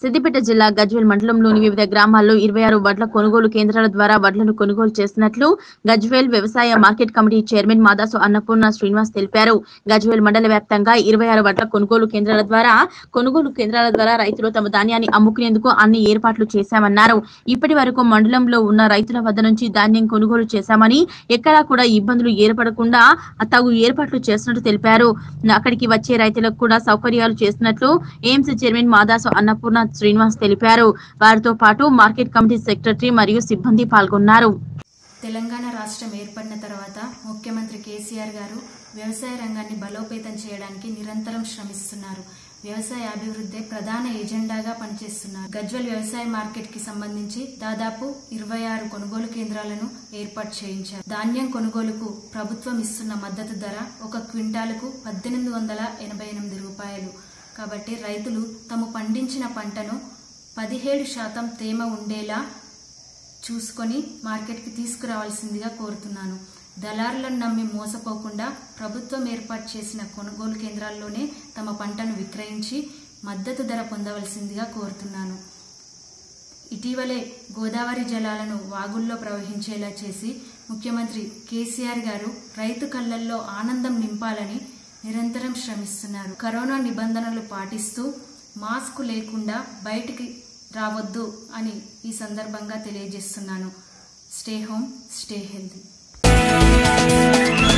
సిద్దిపేట జిల్లా గజ్వేల్ మండలంలోని వివిధ గ్రామాల్లో ఇరవై ఆరు వడ్ల కొనుగోలు కేంద్రాల ద్వారా వడ్లను కొనుగోలు చేస్తున్నట్లు గజ్వేల్ వ్యవసాయ market committee chairman Madasu Annapurna Srinivas తెలిపారు గజ్వేల్ మండల వ్యాప్తంగా ఇరవై ఆరు వడ్ల కొనుగోలు కేంద్రాల ద్వారా కొనుగోలు కేంద్రాల ద్వారా రైతులు తమ ధాన్యాన్ని అమ్ముకునేందుకు అన్ని ఏర్పాట్లు చేశామన్నారు ఇప్పటి వరకు మండలంలో ఉన్న రైతుల వద్ద నుంచి ధాన్యం కొనుగోలు చేశామని ఎక్కడా కూడా ఇబ్బందులు ఏర్పడకుండా తగు ఏర్పాట్లు చేస్తున్నట్టు తెలిపారు అక్కడికి వచ్చే రైతులకు కూడా సౌకర్యాలు చేస్తున్నట్లు ఎయిమ్స్ చైర్మన్ మాదాసు అన్నపూర్ణ శ్రీనివాస్ తెలిపారు వారితో పాటు మార్కెట్ కమిటీ సెక్రటరీ మరియు సిబ్బంది పాల్గొన్నారు తెలంగాణ రాష్ట్రం ఏర్పడిన తర్వాత ముఖ్యమంత్రి కేసీఆర్ గారు వ్యవసాయ రంగాన్ని బలోపేతం చేయడానికి నిరంతరం శ్రమిస్తున్నారు వ్యవసాయ అభివృద్ధి ప్రధాన ఎజెండాగా పనిచేస్తున్నారు గజ్వల్ వ్యవసాయ మార్కెట్ కి సంబంధించి దాదాపు ఇరవై ఆరు కొనుగోలు కేంద్రాలను ఏర్పాటు చేయించారు ధాన్యం కొనుగోలుకు ప్రభుత్వం ఇస్తున్న మద్దతు ధర ఒక క్వింటాలకు పద్దెనిమిది వందల ఎనభై ఎనిమిది రూపాయలు కాబట్టి రైతులు తాము పండించిన పంటను పదిహేడు శాతం తేమ ఉండేలా చూసుకొని మార్కెట్కి తీసుకురావాల్సిందిగా కోరుతున్నాను దళారులను నమ్మి మోసపోకుండా ప్రభుత్వం ఏర్పాటు చేసిన కొనుగోలు కేంద్రాల్లోనే తమ పంటను విక్రయించి మద్దతు ధర పొందవలసిందిగా కోరుతున్నాను ఇటీవలే గోదావరి జలాలను వాగుల్లో ప్రవహించేలా చేసి ముఖ్యమంత్రి కేసీఆర్ గారు రైతు కళ్ళల్లో ఆనందం నింపాలని నిరంతరం శ్రమిస్తున్నారు కరోనా నిబంధనలు పాటిస్తూ మాస్క్ లేకుండా బయటికి రావద్దు అని ఈ సందర్భంగా తెలియజేస్తున్నాను స్టే హోమ్ స్టే హెల్తీ